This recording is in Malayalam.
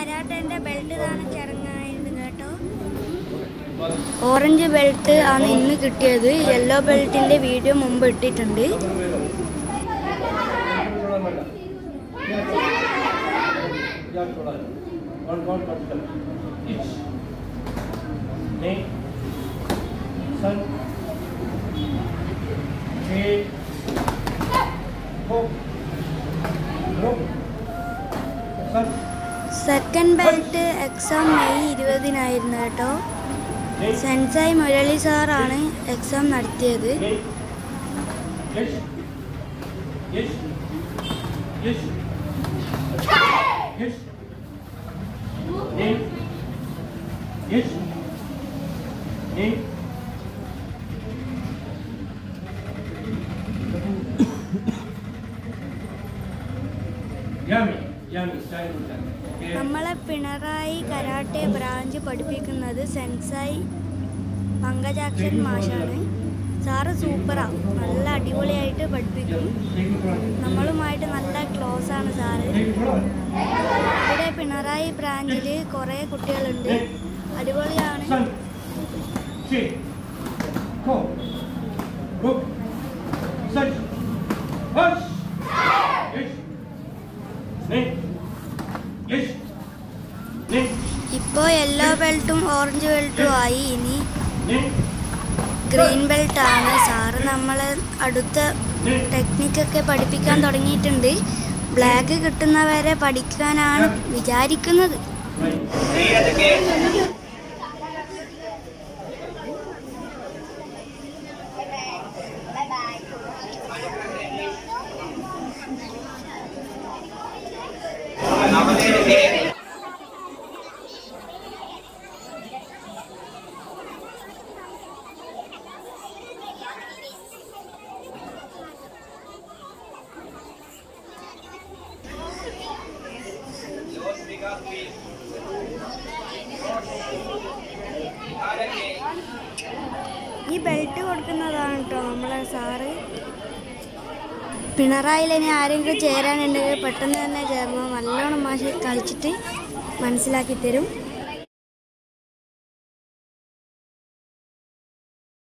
കരാട്ടേന്റെ ബെൽറ്റ് ദാന ചടങ്ങായിരുന്നു കേട്ടോ ഓറഞ്ച് ബെൽറ്റ് ആണ് ഇന്ന് കിട്ടിയത് യെല്ലോ ബെൽറ്റിന്റെ വീഡിയോ മുമ്പ് ഇട്ടിട്ടുണ്ട് One, one, one, step. Each. Name. Son. Eight. Go. Go. Son. Second belt exam May ഇരുപതിനായിരുന്നു കേട്ടോ Name. സെൻസായി മുരളി സാറാണ് എക്സാം നടത്തിയത് Name. Yes. Yes. Yes. Yes. Name. Yes. Name. Yummy. Yummy. Style with that. Okay. നമ്മളെ പിണറായി കരാട്ടെ ബ്രാഞ്ച് പഠിപ്പിക്കുന്നത് സെൻസായി പങ്കജാക്ഷൻ മാഷാണ് സാറ് സൂപ്പറാ നല്ല അടിപൊളിയായിട്ട് പഠിപ്പിക്കും Take it from. നമ്മളുമായിട്ട് നല്ല ക്ലോസ് ആണ് സാറ് Take it from. ഇവിടെ പിണറായി ബ്രാഞ്ചിൽ കുറേ കുട്ടികളുണ്ട് അടിപൊളിയാണ് Son. Chi. Go. Go. Son. Hush. Yes. Name. Yes. Name. ഇപ്പോൾ യെല്ലോ ബെൽറ്റും ഓറഞ്ച് ബെൽറ്റും ആയി ഇനി Name. ഗ്രീൻ ബെൽറ്റ് ആണ് സാറ് നമ്മളെ അടുത്ത Name. ടെക്നിക്കൊക്കെ പഠിപ്പിക്കാൻ തുടങ്ങിയിട്ടുണ്ട് ബ്ലാക്ക് കിട്ടുന്നവരെ പഠിക്കാനാണ് വിചാരിക്കുന്നത് Right. ഈ ബെൽറ്റ് കൊടുക്കുന്നതാണ് കേട്ടോ നമ്മളെ സാറ് പിണറായിൽ ഇനി ആരെങ്കിലും ചേരാനുണ്ടെങ്കിൽ പെട്ടെന്ന് തന്നെ ചേർന്നോ നല്ലോണം മാഷ് കളിച്ചിട്ട് മനസ്സിലാക്കി തരും